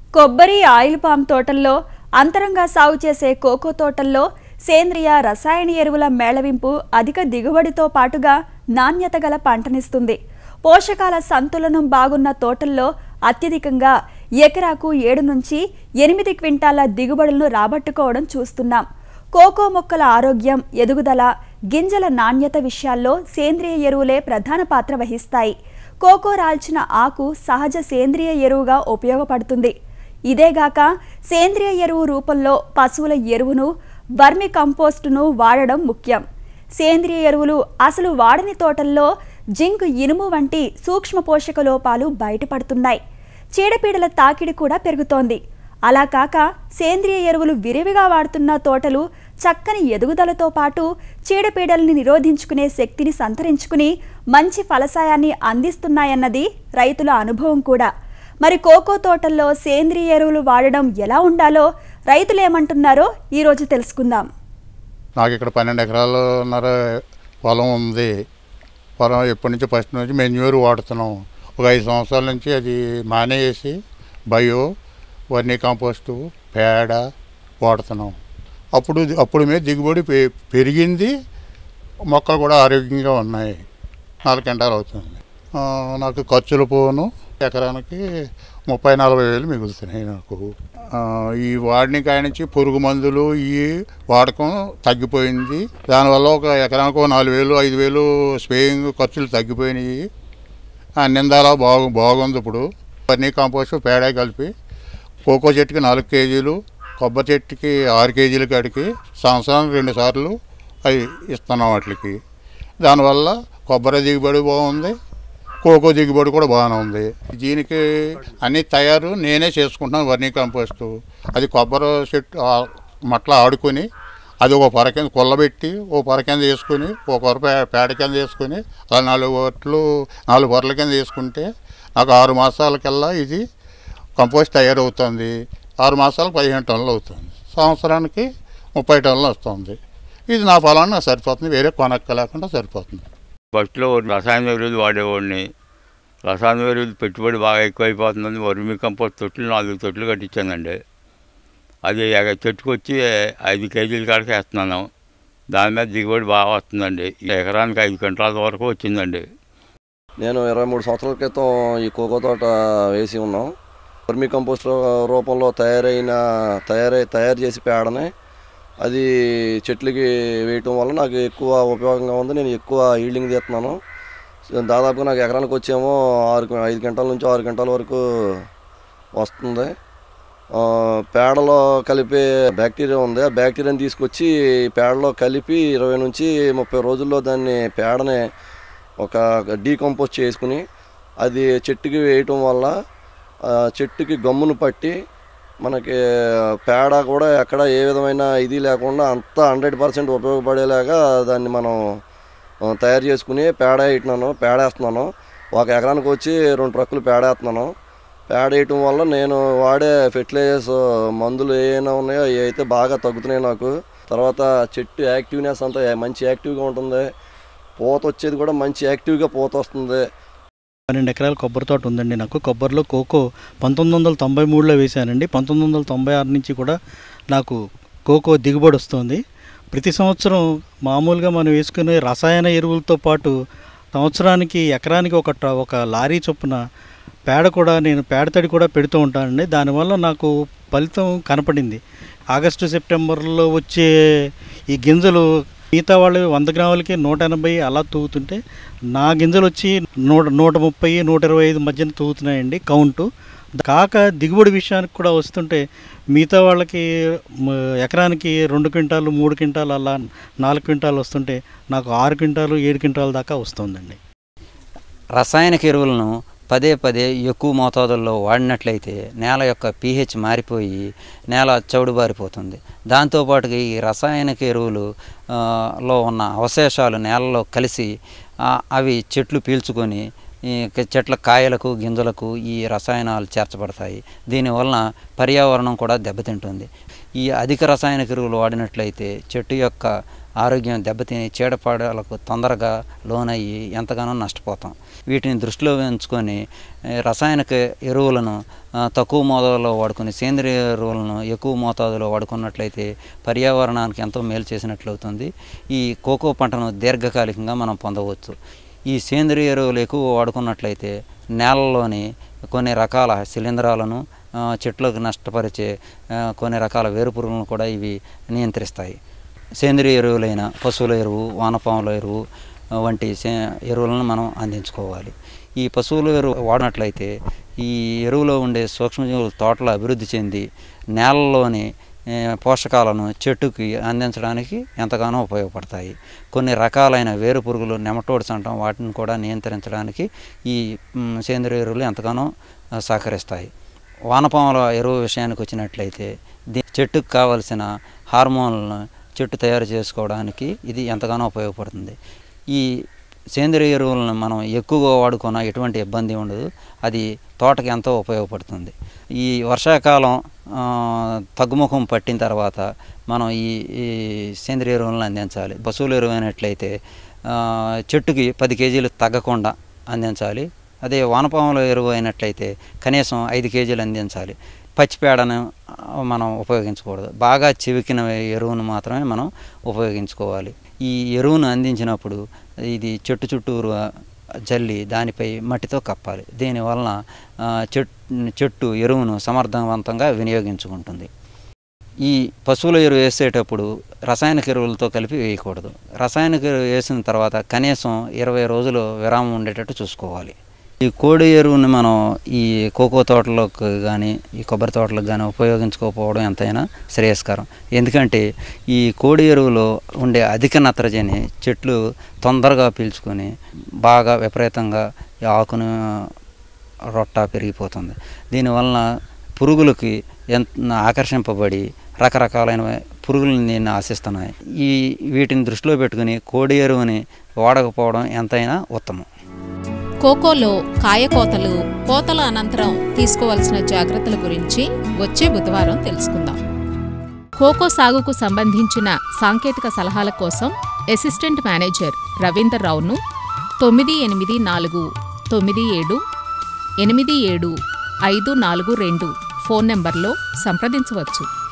కొబ్బరి oil palm తోటల్లో అంతరంగా సాగు చేసే కోకో తోటల్లో సేంద్రియ రసాయన ఎరువుల మేళవింపు అధిక దిగుబడితో పాటుగా నాణ్యత గల పంటనిస్తుంది పోషకాల సంతులనం బాగున్న తోటల్లో అత్యధికంగా ఎకరాకు ఏడు నుంచి ఎనిమిది క్వింటాల దిగుబడులను రాబట్టుకోవడం చూస్తున్నాం కోకో మొక్కల ఆరోగ్యం ఎదుగుదల గింజల నాణ్యత విషయాల్లో సేంద్రియ ఎరువులే ప్రధాన పాత్ర వహిస్తాయి కోకో రాల్చిన ఆకు సహజ సేంద్రియ ఎరువుగా ఉపయోగపడుతుంది ఇదేగాక సేంద్రియ ఎరువు రూపంలో పశువుల ఎరువును వర్మి కంపోస్టును వాడడం ముఖ్యం సేంద్రియ ఎరువులు అసలు వాడని తోటల్లో జింక్ ఇనుము వంటి సూక్ష్మ పోషక లోపాలు బయటపడుతున్నాయి చీడపీడల తాకిడి కూడా పెరుగుతోంది అలా కాక సేంద్రియ ఎరువులు విరివిగా వాడుతున్న తోటలు చక్కని ఎదుగుదలతో పాటు చీడపీడల్ని నిరోధించుకునే శక్తిని సంతరించుకుని మంచి ఫలసాయాన్ని అందిస్తున్నాయన్నది రైతుల అనుభవం కూడా మరి కోకో తోటల్లో సేంద్రియ ఎరువులు వాడడం ఎలా ఉండాలో రైతులు ఏమంటున్నారో ఈరోజు తెలుసుకుందాం నాకు ఇక్కడ పన్నెండు ఎకరాలున్నర పొలం ఉంది పొలం ఎప్పటి నుంచి ఫస్ట్ నుంచి మెన్యూర్ వాడుతున్నాం ఒక ఐదు సంవత్సరాల నుంచి అది మానేసి బయో వర్నీ కాంపోస్టు పేడ వాడుతున్నాం అప్పుడు అప్పుడు మీద దిగుబడి పె- పెరిగింది మొక్కలు కూడా ఆరోగ్యంగా ఉన్నాయి నాలుగు గంటలు అవుతుంది ఆ, నాకు ఖర్చులు పోను ఎకరానికి ముప్పై నలభై వేలు మిగులుతున్నాయి నాకు ఆ, ఈ వాడిని కాడి నుంచి పురుగు మందులు ఈ వాడకం తగ్గిపోయింది దానివల్ల ఒక ఎకరానికి ఒక నాలుగు వేలు ఐదు వేలు స్ప్రేయింగ్ ఖర్చులు తగ్గిపోయినాయి ఆ నిందాల బాగు బాగుంది ఇప్పుడు పన్నీ కాంపోస్ట్ పేడ కలిపి కోకో చెట్టుకి నాలుగు కేజీలు కొబ్బరి చెట్టుకి ఆరు కేజీల కాడికి సంవత్సరానికి రెండు సార్లు అవి ఇస్తున్నాం వాటికి దానివల్ల కొబ్బరి దిగుబడి బాగుంది కోకో దిగుబడి కూడా బాగానే ఉంది దీనికి అన్ని తయారు నేనే చేసుకుంటున్నాను వర్నీ కంపోస్ట్ అది కొబ్బరి చెట్టు ఆ మట్ల ఆడుకొని అది ఒక పొర కింద కుల్లబెట్టి ఓ పొర కింద వేసుకొని ఓ పొర పే- పేడ కింద వేసుకొని అలా నాలుగు వట్లు నాలుగు పొరల కింద వేసుకుంటే నాకు ఆరు మాసాలకల్లా ఇది కంపోస్ట్ తయారవుతుంది ఆరు మాసాలకు పదిహేను టన్నులు అవుతుంది సంవత్సరానికి ముప్పై టన్నులు వస్తుంది ఇది నా పొలాన్ని నాకు సరిపోతుంది వేరే కొనక్క లేకుండా సరిపోతుంది ఫస్ట్లో రసాయన ఎరువులు వాడేవాడిని రసాయన ఎరువులు పెట్టుబడి బాగా ఎక్కువైపోతుందని వర్మి కంపోస్ట్ తొట్లు నాలుగు తొట్లు కట్టించానండి అది ఎగ- చెట్టుకు వచ్చి ఐదు కేజీల కాడికి వేస్తున్నాను దాని మీద దిగుబడి బాగా వస్తుందండి ఎకరానికి ఐదు క్వింటాల వరకు వచ్చిందండి నేను ఇరవై మూడు సంవత్సరాల క్రితం ఈ కోకో తోట వేసి ఉన్నాం వర్మీ కంపోస్ట్ రూపంలో తయారైన తయారై తయారు చేసి పేడని అది చెట్లకి వేయటం వల్ల నాకు ఎక్కువ ఉపయోగంగా ఉంది నేను ఎక్కువ ఈల్డింగ్ తీస్తున్నాను దాదాపుగా నాకు ఎకరానికి వచ్చేమో ఆరు ఐదు గంటల నుంచి ఆరు గంటల వరకు వస్తుంది ఆ, పేడలో కలిపే బ్యాక్టీరియా ఉంది ఆ బ్యాక్టీరియాని తీసుకొచ్చి పేడలో కలిపి ఇరవై నుంచి ముప్పై రోజుల్లో దాన్ని పేడని ఒక డీకంపోస్ట్ చేసుకుని అది చెట్టుకి వేయటం వల్ల ఆ చెట్టుకి గమ్మును పట్టి మనకి పేడ కూడా ఎక్కడ ఏ విధమైన ఇది లేకుండా అంతా హండ్రెడ్ పర్సెంట్ ఉపయోగపడేలాగా దాన్ని మనం ఆ, తయారు చేసుకుని పేడ వేయటున్నాను పేడ వేస్తున్నాను ఒక ఎకరానికి వచ్చి రెండు ట్రక్కులు పేడ వేస్తున్నాను పేడ వేయటం వల్ల నేను వాడే ఫెర్టిలైజర్స్ మందులు ఏమైనా ఉన్నాయో అవి అయితే బాగా తగ్గుతున్నాయి నాకు తర్వాత చెట్టు యాక్టివ్నెస్ అంతా మంచి యాక్టివ్గా ఉంటుంది పూత వచ్చేది కూడా మంచి యాక్టివ్గా పూత వస్తుంది పన్నెండు ఎకరాల కొబ్బరి తోట ఉందండి నాకు కొబ్బరిలో కోకో పంతొమ్మిది వందల తొంభై మూడులో వేశానండి పంతొమ్మిది వందల తొంభై ఆరు నుంచి కూడా నాకు కోకో దిగుబడి వస్తుంది ప్రతి సంవత్సరం మామూలుగా మనం వేసుకునే రసాయన ఎరువులతో పాటు సంవత్సరానికి ఎకరానికి ఒక ట- ఒక లారీ చొప్పున పేడ కూడా నేను పేడ తడి కూడా పెడుతూ ఉంటానండి దానివల్ల నాకు ఫలితం కనపడింది ఆగస్టు సెప్టెంబర్లో వచ్చే ఈ గింజలు మిగతా వాళ్ళు వంద గ్రాములకి నూట ఎనభై అలా తూగుతుంటే నా గింజలు వచ్చి నూట నూట ముప్పై నూట ఇరవై ఐదు మధ్యన తూగుతున్నాయండి కౌంటు కాక దిగుబడి విషయానికి కూడా వస్తుంటే మిగతా వాళ్ళకి మ, ఎకరానికి రెండు క్వింటాలు మూడు క్వింటాలు అలా నాలుగు క్వింటాలు వస్తుంటే నాకు ఆరు క్వింటాలు ఏడు క్వింటాల దాకా వస్తుందండి రసాయనిక ఎరువులను పదే పదే ఎక్కువ మోతాదుల్లో వాడినట్లయితే నేల యొక్క పీహెచ్ మారిపోయి నేల చౌడుబారిపోతుంది దాంతోపాటుగా ఈ రసాయనిక ఎరువులు ఆ, లో ఉన్న అవశేషాలు నేలలో కలిసి ఆ, అవి చెట్లు పీల్చుకొని ఈ చెట్ల కాయలకు గింజలకు ఈ రసాయనాలు చేర్చబడతాయి దీనివలన పర్యావరణం కూడా దెబ్బతింటుంది ఈ అధిక రసాయనిక ఎరువులు వాడినట్లయితే చెట్టు యొక్క ఆరోగ్యం దెబ్బతిని చీడపాడలకు తొందరగా లోనయ్యి ఎంతగానో నష్టపోతాం వీటిని దృష్టిలో ఉంచుకొని ఏ, రసాయనిక ఎరువులను ఆ, తక్కువ మోతాదులో వాడుకొని సేంద్రియ ఎరువులను ఎక్కువ మోతాదులో వాడుకున్నట్లయితే పర్యావరణానికి ఎంతో మేలు చేసినట్లు అవుతుంది ఈ కోకో పంటను దీర్ఘకాలికంగా మనం పొందవచ్చు ఈ సేంద్రియ ఎరువులు ఎక్కువ వాడుకున్నట్లయితే నేలలోని కొన్ని రకాల శిలీంధ్రాలను ఆ, చెట్లకు నష్టపరిచే ఆ, కొన్ని రకాల వేరుపురుగులను కూడా ఇవి నియంత్రిస్తాయి సేంద్రియ ఎరువులైన పశువుల ఎరువు వానపాముల ఎరువు ఆ, వంటి సే ఎరువులను మనం అందించుకోవాలి ఈ పశువుల ఎరువు వాడినట్లయితే ఈ ఎరువులో ఉండే సూక్ష్మజీవులు తోటలో అభివృద్ధి చెంది నేలలోని ఏ, పోషకాలను చెట్టుకి అందించడానికి ఎంతగానో ఉపయోగపడతాయి కొన్ని రకాలైన వేరు పురుగులు నెమటోడ్స్ అంటాం వాటిని కూడా నియంత్రించడానికి ఈ మ్, సేంద్రియ ఎరువులు ఎంతగానో ఆ, సహకరిస్తాయి వానపాముల ఎరువు విషయానికి వచ్చినట్లయితే దీ చెట్టుకు కావలసిన హార్మోన్లను చెట్టు తయారు చేసుకోవడానికి ఇది ఎంతగానో ఉపయోగపడుతుంది ఈ సేంద్రియ ఎరువులను మనం ఎక్కువగా వాడుకున్నా ఎటువంటి ఇబ్బంది ఉండదు అది తోటకి ఎంతో ఉపయోగపడుతుంది ఈ వర్షాకాలం ఆ, తగ్గుముఖం పట్టిన తర్వాత మనం ఈ ఈ సేంద్రియ ఎరువులను అందించాలి పశువుల ఎరువు అయినట్లయితే ఆ, చెట్టుకి పది కేజీలు తగ్గకుండా అందించాలి అదే వానపాముల ఎరువు అయినట్లయితే కనీసం ఐదు కేజీలు అందించాలి పచ్చిపేడను ఆ, మనం ఉపయోగించకూడదు బాగా చివికిన ఎరువును మాత్రమే మనం ఉపయోగించుకోవాలి ఈ ఎరువును అందించినప్పుడు ఇది చెట్టు చుట్టూరు జల్లి దానిపై మట్టితో కప్పాలి దీనివలన ఆ, చెట్ చెట్టు ఎరువును సమర్థవంతంగా వినియోగించుకుంటుంది ఈ పశువుల ఎరువు వేసేటప్పుడు రసాయనిక ఎరువులతో కలిపి వేయకూడదు రసాయనిక ఎరువు వేసిన తర్వాత కనీసం ఇరవై రోజులు విరామం ఉండేటట్టు చూసుకోవాలి ఈ కోడి ఎరువుని మనం ఈ కోకో తోటలకు కానీ ఈ కొబ్బరి తోటలకు కానీ ఉపయోగించుకోకపోవడం ఎంతైనా శ్రేయస్కరం ఎందుకంటే ఈ కోడి ఎరువులో ఉండే అధిక నత్రజని చెట్లు తొందరగా పీల్చుకొని బాగా విపరీతంగా ఈ ఆకును రొట్ట పెరిగిపోతుంది దీనివలన పురుగులకి ఎంత ఆకర్షింపబడి రకరకాలైన పురుగులను దీన్ని ఆశిస్తున్నాయి ఈ వీటిని దృష్టిలో పెట్టుకుని కోడి ఎరువుని వాడకపోవడం ఎంతైనా ఉత్తమం కోకోలో కాయ కోతలు కోతల అనంతరం తీసుకోవాల్సిన జాగ్రత్తల గురించి వచ్చే బుధవారం తెలుసుకుందాం కోకో సాగుకు సంబంధించిన సాంకేతిక సలహాల కోసం అసిస్టెంట్ మేనేజర్ రవీందర్ రావును తొమ్మిది ఎనిమిది నాలుగు తొమ్మిది ఏడు ఎనిమిది ఏడు ఐదు నాలుగు రెండు ఫోన్ నెంబర్లో సంప్రదించవచ్చు